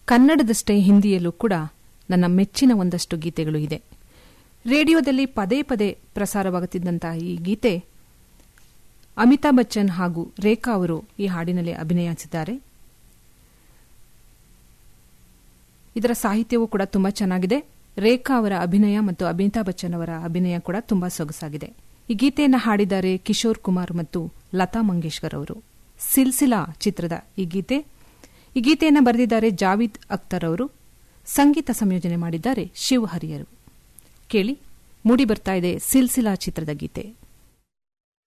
ಕನ್ನಡದಷ್ಟೇ ಹಿಂದಿಯಲ್ಲೂ ಕೂಡ ನನ್ನ ಮೆಚ್ಚಿನ ಒಂದಷ್ಟು ಗೀತೆಗಳು ಇದೆ ರೇಡಿಯೋದಲ್ಲಿ ಪದೇ ಪದೇ ಪ್ರಸಾರವಾಗುತ್ತಿದ್ದಂತಹ ಈ ಗೀತೆ ಅಮಿತಾಬ್ ಬಚ್ಚನ್ ಹಾಗೂ ರೇಖಾ ಅವರು ಈ ಹಾಡಿನಲ್ಲಿ ಅಭಿನಯಿಸಿದ್ದಾರೆ ಇದರ ಸಾಹಿತ್ಯವೂ ಕೂಡ ತುಂಬಾ ಚೆನ್ನಾಗಿದೆ ರೇಖಾ ಅವರ ಅಭಿನಯ ಮತ್ತು ಅಮಿತಾಬ್ ಬಚ್ಚನ್ ಅವರ ಅಭಿನಯ ಕೂಡ ತುಂಬಾ ಸೊಗಸಾಗಿದೆ ಈ ಗೀತೆಯನ್ನು ಹಾಡಿದ್ದಾರೆ ಕಿಶೋರ್ ಕುಮಾರ್ ಮತ್ತು ಲತಾ ಮಂಗೇಶ್ಕರ್ ಅವರು ಸಿಲ್ಸಿಲಾ ಚಿತ್ರದ ಈ ಗೀತೆ ಈ ಗೀತೆಯನ್ನು ಬರೆದಿದ್ದಾರೆ ಜಾವೀದ್ ಅಖ್ತರ್ ಅವರು ಸಂಗೀತ ಸಂಯೋಜನೆ ಮಾಡಿದ್ದಾರೆ ಶಿವ್ ಹರಿಯರು ಕೇಳಿ ಮೂಡಿ ಬರ್ತಾ ಇದೆ ಸಿಲ್ಸಿಲಾ ಚಿತ್ರದ ಗೀತೆ